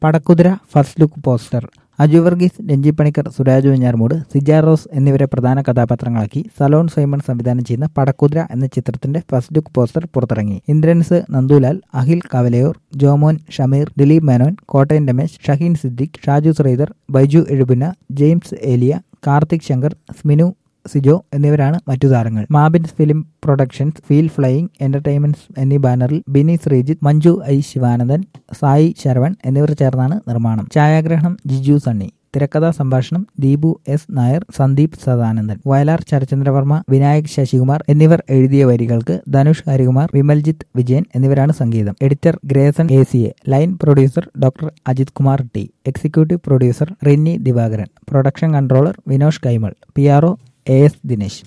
പടക്കുതിര first look poster Aju Varghese Renji Panicker Suraj Venjaramoodu Sija Rose എന്നിവരെ പ്രധാന കഥാപാത്രങ്ങളാക്കി salon Simon സംവിധാനം ചെയ്യുന്ന പടക്കുതിര എന്ന ചിത്രത്തിന്റെ ഫസ്റ്റ് ലുക്ക് പോസ്റ്റർ പുറത്തിറങ്ങി ഇന്ദ്രൻസ് നന്ദുലാൽ അഖിൽ കവലയൂർ ജോമോൻ ഷമീർ ദിലീപ് മേനോൻ കോട്ടയം രമേശ് ഷഹീൻ സിദ്ദിഖ് ഷാജു ശ്രീധർ ബൈജു എഴുപുന്ന ജെയിംസ് ഏലിയ കാർത്തിക് ശങ്കർ സ്മിനു സിജോ എന്നിവരാണ് മറ്റു താരങ്ങൾ Mabins film productions feel flying entertainments എന്നീ ബാനറിൽ ബിനി ശ്രീജിത്ത് മഞ്ജു ഐ ശിവാനന്ദൻ സായി ശരവൺ എന്നിവർ ചേർന്നാണ് നിർമ്മാണം ഛായാഗ്രഹണം ജിജു സണ്ണി തിരക്കഥാ സംഭാഷണം ദീപു എസ് നായർ സന്ദീപ് സദാനന്ദൻ വയലാർ ശരചന്ദ്രവർമ്മ വിനായക് ശശികുമാർ എന്നിവർ എഴുതിയ വരികൾക്ക് ധനുഷ് ഹരികുമാർ വിമൽജിത്ത് വിജയൻ എന്നിവരാണ് സംഗീതം editor Grayson A C A line producer doctor Ajith Kumar T executive producer Rinni Divakaran production controller Vinosh Kaimal P R O A S Dinesh